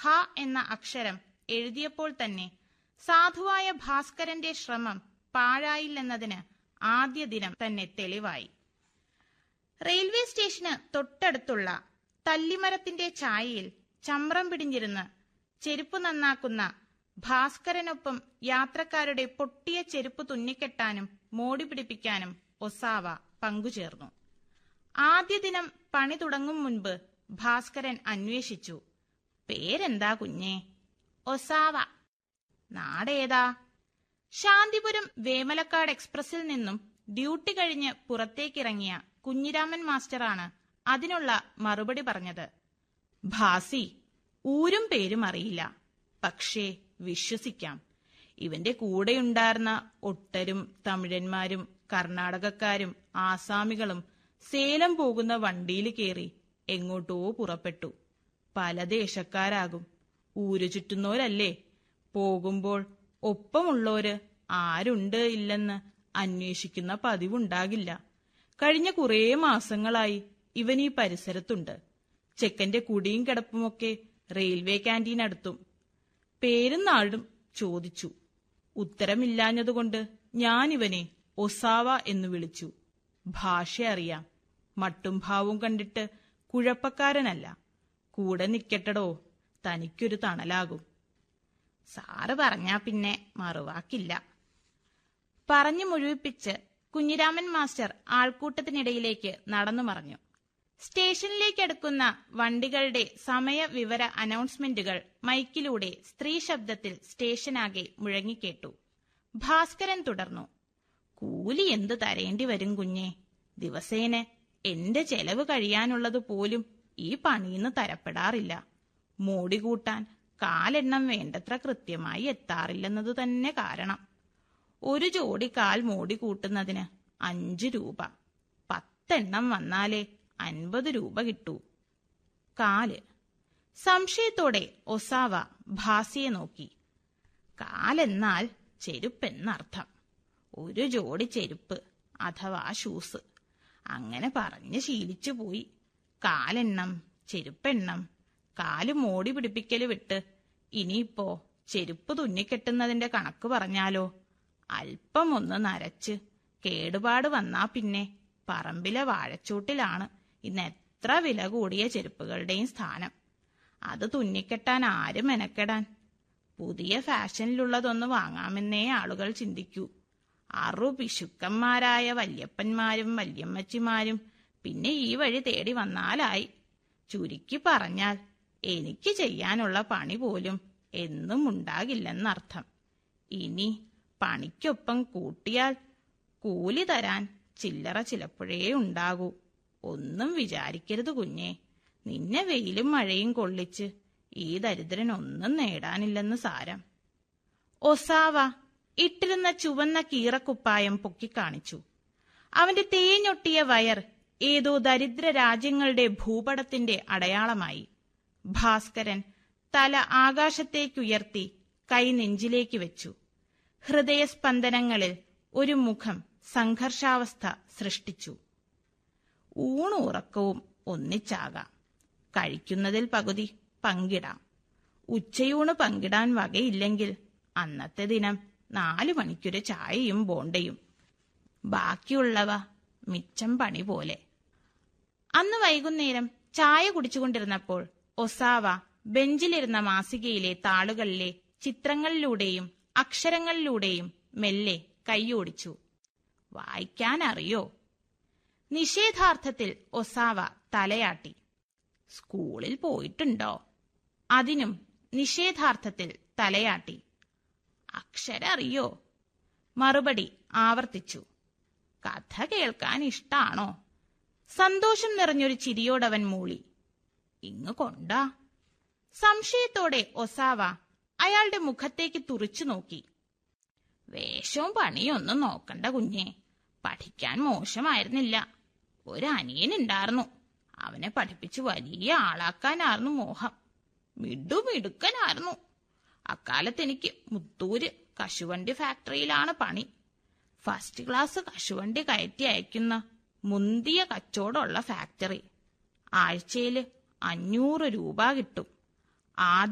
ഹ എന്ന അക്ഷരം എഴുതിയപ്പോൾ തന്നെ സാധുവായ ഭാസ്കരന്റെ ശ്രമം പാഴായില്ലെന്നതിന് ആദ്യ ദിനം തന്നെ തെളിവായി റെയിൽവേ സ്റ്റേഷന് തൊട്ടടുത്തുള്ള തല്ലിമരത്തിന്റെ ഛായയിൽ ചമ്രം പിടിഞ്ഞിരുന്ന് ചെരുപ്പ് നന്നാക്കുന്ന ഭാസ്കരനൊപ്പം യാത്രക്കാരുടെ പൊട്ടിയ ചെരുപ്പ് തുന്നിക്കെട്ടാനും മോടി പിടിപ്പിക്കാനും ഒസാവ പങ്കുചേർന്നു ആദ്യ ദിനം പണി തുടങ്ങും മുൻപ് ഭാസ്കരൻ അന്വേഷിച്ചു പേരെന്താ കുഞ്ഞേ ഒസാവ നാടേതാ ശാന്തിപുരം വേമലക്കാട് എക്സ്പ്രസിൽ നിന്നും ഡ്യൂട്ടി കഴിഞ്ഞ് പുറത്തേക്കിറങ്ങിയ കുഞ്ഞിരാമൻ മാസ്റ്ററാണ് അതിനുള്ള മറുപടി പറഞ്ഞത് ഭാസി ഊരും പേരും അറിയില്ല പക്ഷേ വിശ്വസിക്കാം ഇവന്റെ കൂടെയുണ്ടായിരുന്ന ഒട്ടരും തമിഴന്മാരും കർണാടകക്കാരും ആസാമികളും സേലം പോകുന്ന വണ്ടിയിൽ കയറി എങ്ങോട്ടോ പുറപ്പെട്ടു പല ദേശക്കാരാകും ഊരു ചുറ്റുന്നോരല്ലേ പോകുമ്പോൾ ഒപ്പമുള്ളോര് ആരുണ്ട് ഇല്ലെന്ന് അന്വേഷിക്കുന്ന പതിവുണ്ടാകില്ല കഴിഞ്ഞ കുറേ മാസങ്ങളായി ഇവൻ ഈ പരിസരത്തുണ്ട് ചെക്കന്റെ കുടിയും കിടപ്പുമൊക്കെ റെയിൽവേ ക്യാൻറ്റീൻ അടുത്തും പേരും നാടും ചോദിച്ചു ഉത്തരമില്ലാഞ്ഞതുകൊണ്ട് ഞാൻ ഇവനെ ഒസാവ എന്ന് വിളിച്ചു ഭാഷ അറിയാം മട്ടും ഭാവവും കണ്ടിട്ട് കുഴപ്പക്കാരനല്ല കൂടെ നിക്കട്ടടോ തനിക്കൊരു തണലാകും സാറ് പറഞ്ഞാ പിന്നെ മറുവാക്കില്ല പറഞ്ഞു മുഴുവിപ്പിച്ച് കുഞ്ഞിരാമൻ മാസ്റ്റർ ആൾക്കൂട്ടത്തിനിടയിലേക്ക് നടന്നു മറഞ്ഞു സ്റ്റേഷനിലേക്ക് അടുക്കുന്ന വണ്ടികളുടെ സമയവിവര അനൗൺസ്മെന്റുകൾ മൈക്കിലൂടെ സ്ത്രീ ശബ്ദത്തിൽ സ്റ്റേഷനാകെ മുഴങ്ങിക്കേട്ടു ഭാസ്കരൻ തുടർന്നു കൂലി എന്ത് തരേണ്ടി വരും കുഞ്ഞെ ദിവസേന എന്റെ ചെലവ് കഴിയാനുള്ളത് പോലും ഈ പണിയിന്ന് തരപ്പെടാറില്ല മോടി കൂട്ടാൻ കാലെണ്ണം വേണ്ടത്ര കൃത്യമായി എത്താറില്ലെന്നത് തന്നെ കാരണം ഒരു ജോഡി കാൽ മോടി കൂട്ടുന്നതിന് അഞ്ച് രൂപ പത്തെണ്ണം വന്നാലേ അൻപത് രൂപ കിട്ടൂ കാല് സംശയത്തോടെ ഒസാവ ഭാസിയെ നോക്കി കാലെന്നാൽ ചെരുപ്പെന്നർത്ഥം ഒരു ജോഡി ചെരുപ്പ് അഥവാ ഷൂസ് അങ്ങനെ പറഞ്ഞ് ശീലിച്ചു പോയി കാലെണ്ണം ചെരുപ്പെണ്ണം കാല് മോടി പിടിപ്പിക്കല് വിട്ട് ഇനിയിപ്പോ ചെരുപ്പ് തുന്നിക്കെട്ടുന്നതിന്റെ കണക്ക് പറഞ്ഞാലോ അല്പം ഒന്ന് നരച്ച് കേടുപാട് വന്നാ പിന്നെ പറമ്പിലെ വാഴച്ചൂട്ടിലാണ് ഇന്ന് എത്ര വില കൂടിയ ചെരുപ്പുകളുടെയും സ്ഥാനം അത് തുന്നിക്കെട്ടാൻ ആരും മെനക്കെടാൻ പുതിയ ഫാഷനിലുള്ളതൊന്ന് വാങ്ങാമെന്നേ ആളുകൾ ചിന്തിക്കൂ അറു പിശുക്കന്മാരായ വല്യപ്പന്മാരും വല്യമ്മച്ചിമാരും പിന്നെ ഈ വഴി തേടി വന്നാലായി ചുരുക്കി പറഞ്ഞാൽ എനിക്ക് ചെയ്യാനുള്ള പണി പോലും എന്നും ഉണ്ടാകില്ലെന്നർത്ഥം ഇനി പണിക്കൊപ്പം കൂട്ടിയാൽ കൂലി തരാൻ ചില്ലറ ചിലപ്പോഴേ ഉണ്ടാകൂ ഒന്നും വിചാരിക്കരുത് കുഞ്ഞെ നിന്നെ വെയിലും മഴയും കൊള്ളിച്ച് ഈ ദരിദ്രൻ ഒന്നും നേടാനില്ലെന്ന് സാരം ഒസാവ ഇട്ടിരുന്ന ചുവന്ന കീറക്കുപ്പായം പൊക്കിക്കാണിച്ചു അവന്റെ തേഞ്ഞൊട്ടിയ വയർ ഏതോ ദരിദ്ര രാജ്യങ്ങളുടെ ഭൂപടത്തിന്റെ അടയാളമായി ഭാസ്കരൻ തല ആകാശത്തേക്കുയർത്തി കൈ നെഞ്ചിലേക്ക് വെച്ചു ഹൃദയസ്പന്ദനങ്ങളിൽ ഒരു മുഖം സംഘർഷാവസ്ഥ സൃഷ്ടിച്ചു ഊണുറക്കവും ഒന്നിച്ചാകാം കഴിക്കുന്നതിൽ പകുതി പങ്കിടാം ഉച്ചയൂണ് പങ്കിടാൻ വകയില്ലെങ്കിൽ അന്നത്തെ ദിനം നാലു മണിക്കൊരു ചായയും ബോണ്ടയും ബാക്കിയുള്ളവ മിച്ചം പണി പോലെ അന്ന് വൈകുന്നേരം ചായ കുടിച്ചുകൊണ്ടിരുന്നപ്പോൾ ഒസാവ ബെഞ്ചിലിരുന്ന മാസികയിലെ താളുകളിലെ ചിത്രങ്ങളിലൂടെയും അക്ഷരങ്ങളിലൂടെയും മെല്ലെ കൈയോടിച്ചു വായിക്കാൻ അറിയോ നിഷേധാർത്ഥത്തിൽ ഒസാവ തലയാട്ടി സ്കൂളിൽ പോയിട്ടുണ്ടോ അതിനും നിഷേധാർത്ഥത്തിൽ തലയാട്ടി അക്ഷരം അറിയോ മറുപടി ആവർത്തിച്ചു കഥ കേൾക്കാൻ ഇഷ്ടാണോ സന്തോഷം നിറഞ്ഞൊരു ചിരിയോടവൻ മൂളി ഇങ്ങ് കൊണ്ടാ സംശയത്തോടെ ഒസാവ അയാളുടെ മുഖത്തേക്ക് തുറിച്ചു നോക്കി വേഷവും പണിയും ഒന്നും നോക്കണ്ട കുഞ്ഞെ പഠിക്കാൻ മോശമായിരുന്നില്ല ഒരു അനിയനുണ്ടായിരുന്നു അവനെ പഠിപ്പിച്ച് വലിയ ആളാക്കാനായിരുന്നു മോഹം മിഡു മിടുക്കനായിരുന്നു അക്കാലത്ത് എനിക്ക് മുത്തൂര് കശുവണ്ടി ഫാക്ടറിയിലാണ് പണി ഫസ്റ്റ് ക്ലാസ് കശുവണ്ടി കയറ്റി അയക്കുന്ന മുന്തിയ കച്ചവടമുള്ള ഫാക്ടറി ആഴ്ചയിൽ അഞ്ഞൂറ് രൂപ കിട്ടും ആദ്യ